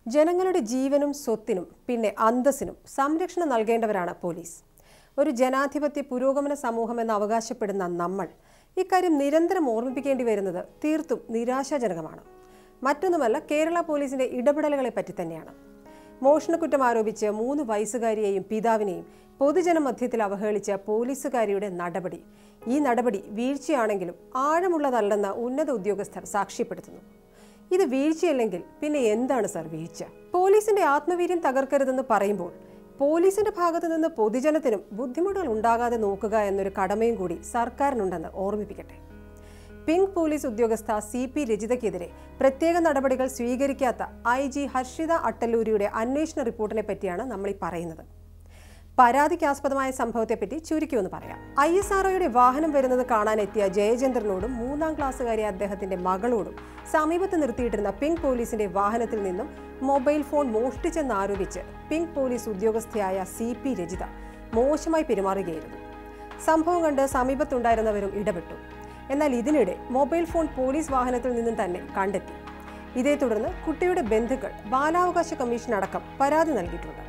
ജനങ്ങളുടെ ജീവനും സ്വത്തിനും പിന്നെ അന്തസ്സിനും സംരക്ഷണം നൽകേണ്ടവരാണ് പോലീസ് ഒരു ജനാധിപത്യ പുരോഗമന സമൂഹമെന്ന് അവകാശപ്പെടുന്ന നമ്മൾ ഇക്കാര്യം നിരന്തരം ഓർമ്മിപ്പിക്കേണ്ടി വരുന്നത് തീർത്തും നിരാശാജനകമാണ് മറ്റൊന്നുമല്ല കേരള പോലീസിന്റെ ഇടപെടലുകളെ പറ്റി തന്നെയാണ് മോഷണക്കുറ്റം ആരോപിച്ച് മൂന്ന് വയസ്സുകാരിയെയും പിതാവിനെയും പൊതുജന മധ്യത്തിൽ അവഹേളിച്ച പോലീസുകാരിയുടെ നടപടി ഈ നടപടി വീഴ്ചയാണെങ്കിലും ആഴമുള്ളതല്ലെന്ന് ഉന്നത ഉദ്യോഗസ്ഥർ സാക്ഷ്യപ്പെടുത്തുന്നു ഇത് വീഴ്ചയല്ലെങ്കിൽ പിന്നെ എന്താണ് സർ വീഴ്ച പോലീസിന്റെ ആത്മവീര്യം തകർക്കരുതെന്ന് പറയുമ്പോൾ പോലീസിന്റെ ഭാഗത്തു നിന്ന് പൊതുജനത്തിനും ബുദ്ധിമുട്ടുകൾ ഉണ്ടാകാതെ നോക്കുക എന്നൊരു കടമയും കൂടി സർക്കാരിനുണ്ടെന്ന് ഓർമ്മിപ്പിക്കട്ടെ പിങ്ക് പോലീസ് ഉദ്യോഗസ്ഥ സി പി രജിതയ്ക്കെതിരെ പ്രത്യേക നടപടികൾ സ്വീകരിക്കാത്ത ഐ ജി ഹർഷിത അട്ടല്ലൂരിയുടെ അന്വേഷണ റിപ്പോർട്ടിനെ പറ്റിയാണ് നമ്മൾ ഈ പറയുന്നത് പരാതിക്കാസ്പദമായ സംഭവത്തെപ്പറ്റി ചുരുക്കി ഒന്ന് പറയാം ഐ എസ് ആർഒയുടെ വാഹനം വരുന്നത് കാണാനെത്തിയ ജയചന്ദ്രനോടും മൂന്നാം ക്ലാസ്സുകാരിയ അദ്ദേഹത്തിന്റെ മകളോടും സമീപത്ത് നിർത്തിയിട്ടിരുന്ന പിങ്ക് പോലീസിന്റെ വാഹനത്തിൽ നിന്നും മൊബൈൽ ഫോൺ മോഷ്ടിച്ചെന്നാരോപിച്ച് പിങ്ക് പോലീസ് ഉദ്യോഗസ്ഥയായ സി പി രജിത മോശമായി പെരുമാറുകയായിരുന്നു സംഭവം കണ്ട് സമീപത്തുണ്ടായിരുന്നവരും ഇടപെട്ടു എന്നാൽ ഇതിനിടെ മൊബൈൽ ഫോൺ പോലീസ് വാഹനത്തിൽ നിന്നും തന്നെ കണ്ടെത്തി ഇതേ തുടർന്ന് കുട്ടിയുടെ ബന്ധുക്കൾ ബാലാവകാശ കമ്മീഷൻ അടക്കം പരാതി നൽകിയിട്ടുണ്ട്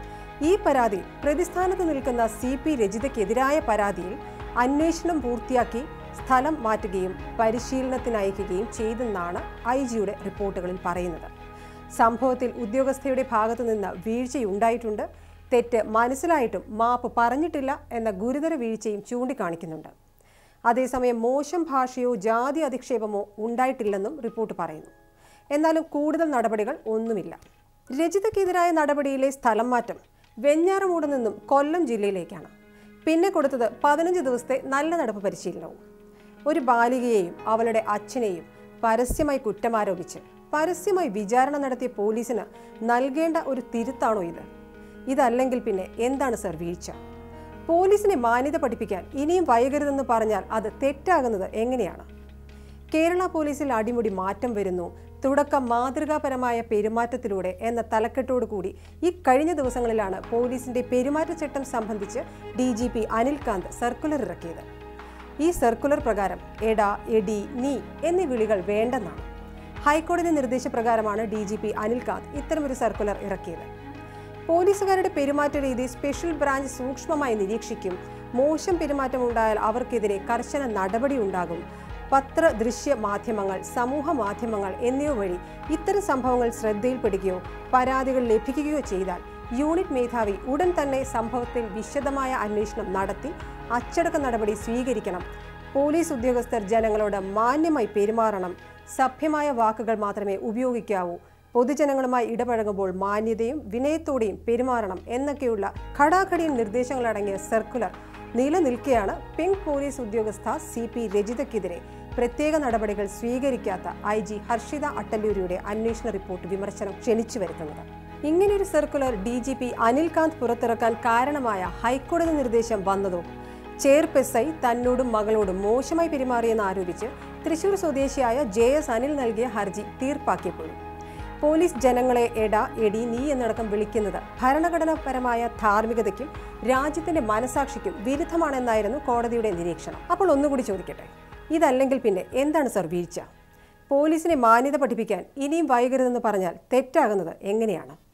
ഈ പരാതിയിൽ പ്രതിസ്ഥാനത്ത് നിൽക്കുന്ന സി പി രജിതയ്ക്കെതിരായ പരാതിയിൽ അന്വേഷണം പൂർത്തിയാക്കി സ്ഥലം മാറ്റുകയും പരിശീലനത്തിനയക്കുകയും ചെയ്തെന്നാണ് ഐ ജിയുടെ റിപ്പോർട്ടുകളിൽ പറയുന്നത് സംഭവത്തിൽ ഉദ്യോഗസ്ഥയുടെ ഭാഗത്തു നിന്ന് വീഴ്ചയുണ്ടായിട്ടുണ്ട് തെറ്റ് മനസ്സിലായിട്ടും മാപ്പ് പറഞ്ഞിട്ടില്ല എന്ന ഗുരുതര വീഴ്ചയും ചൂണ്ടിക്കാണിക്കുന്നുണ്ട് അതേസമയം മോശം ഭാഷയോ ജാതി അധിക്ഷേപമോ ഉണ്ടായിട്ടില്ലെന്നും റിപ്പോർട്ട് പറയുന്നു എന്നാലും കൂടുതൽ നടപടികൾ ഒന്നുമില്ല രജിതയ്ക്കെതിരായ നടപടിയിലെ സ്ഥലം മാറ്റം വെഞ്ഞാറമൂട് നിന്നും കൊല്ലം ജില്ലയിലേക്കാണ് പിന്നെ കൊടുത്തത് പതിനഞ്ച് ദിവസത്തെ നല്ല നടപ്പ് പരിശീലനവും ഒരു ബാലികയെയും അവളുടെ അച്ഛനെയും പരസ്യമായി കുറ്റമാരോപിച്ച് പരസ്യമായി വിചാരണ നടത്തിയ പോലീസിന് നൽകേണ്ട ഒരു തിരുത്താണോ ഇത് ഇതല്ലെങ്കിൽ പിന്നെ എന്താണ് സർ വീഴ്ച പോലീസിനെ മാന്യത പഠിപ്പിക്കാൻ ഇനിയും വൈകരുതെന്ന് പറഞ്ഞാൽ അത് തെറ്റാകുന്നത് എങ്ങനെയാണ് കേരള പോലീസിൽ അടിമുടി മാറ്റം വരുന്നു തുടക്കം മാതൃകാപരമായ പെരുമാറ്റത്തിലൂടെ എന്ന തലക്കെട്ടോടുകൂടി ഈ കഴിഞ്ഞ ദിവസങ്ങളിലാണ് പോലീസിന്റെ പെരുമാറ്റച്ചട്ടം സംബന്ധിച്ച് D G P Anilkant circular ഇറക്കിയത് ഈ സർക്കുലർ പ്രകാരം എടാ എടി നീ എന്നീ വിളികൾ വേണ്ടെന്നാണ് ഹൈക്കോടതി നിർദ്ദേശപ്രകാരമാണ് ഡി ജി പി അനിൽകാന്ത് ഇത്തരമൊരു സർക്കുലർ ഇറക്കിയത് പോലീസുകാരുടെ പെരുമാറ്റ രീതി സ്പെഷ്യൽ ബ്രാഞ്ച് സൂക്ഷ്മമായി നിരീക്ഷിക്കും മോശം പെരുമാറ്റം ഉണ്ടായാൽ അവർക്കെതിരെ കർശന നടപടി ഉണ്ടാകും പത്ര ദൃശ്യ മാധ്യമങ്ങൾ സമൂഹ മാധ്യമങ്ങൾ എന്നിവ വഴി ഇത്തരം സംഭവങ്ങൾ ശ്രദ്ധയിൽപ്പെടുകയോ പരാതികൾ ലഭിക്കുകയോ ചെയ്താൽ യൂണിറ്റ് മേധാവി ഉടൻ തന്നെ സംഭവത്തിൽ വിശദമായ അന്വേഷണം നടത്തി അച്ചടക്ക നടപടി സ്വീകരിക്കണം പോലീസ് ഉദ്യോഗസ്ഥർ ജനങ്ങളോട് മാന്യമായി പെരുമാറണം സഭ്യമായ വാക്കുകൾ മാത്രമേ ഉപയോഗിക്കാവൂ പൊതുജനങ്ങളുമായി ഇടപഴകുമ്പോൾ മാന്യതയും വിനയത്തോടെയും പെരുമാറണം എന്നൊക്കെയുള്ള ഘടാഘടിയും നിർദ്ദേശങ്ങളടങ്ങിയ സർക്കുലർ നിലനിൽക്കെയാണ് പിങ്ക് പോലീസ് ഉദ്യോഗസ്ഥ സി പി രജിതയ്ക്കെതിരെ പ്രത്യേക നടപടികൾ സ്വീകരിക്കാത്ത ഐ ജി ഹർഷിത അട്ടല്ലൂരിയുടെ അന്വേഷണ റിപ്പോർട്ട് വിമർശനം ക്ഷണിച്ചു വരുത്തുന്നത് ഇങ്ങനെയൊരു circular D G P Anilkant പുറത്തിറക്കാൻ കാരണമായ ഹൈക്കോടതി നിർദ്ദേശം വന്നതോ ചെയർപെസ് ഐ തന്നോടും മകളോടും മോശമായി പെരുമാറിയെന്ന് ആരോപിച്ച് തൃശൂർ സ്വദേശിയായ ജെ എസ് അനിൽ നൽകിയ ഹർജി തീർപ്പാക്കിയപ്പോഴും പോലീസ് ജനങ്ങളെ എട എടി നീ എന്നടക്കം വിളിക്കുന്നത് ഭരണഘടനാപരമായ ധാർമ്മികതയ്ക്കും രാജ്യത്തിന്റെ മനസാക്ഷിക്കും വിരുദ്ധമാണെന്നായിരുന്നു കോടതിയുടെ നിരീക്ഷണം അപ്പോൾ ഒന്നുകൂടി ചോദിക്കട്ടെ ഇതല്ലെങ്കിൽ പിന്നെ എന്താണ് സർ വീഴ്ച പോലീസിനെ മാന്യത പഠിപ്പിക്കാൻ ഇനിയും വൈകരുതെന്ന് പറഞ്ഞാൽ തെറ്റാകുന്നത് എങ്ങനെയാണ്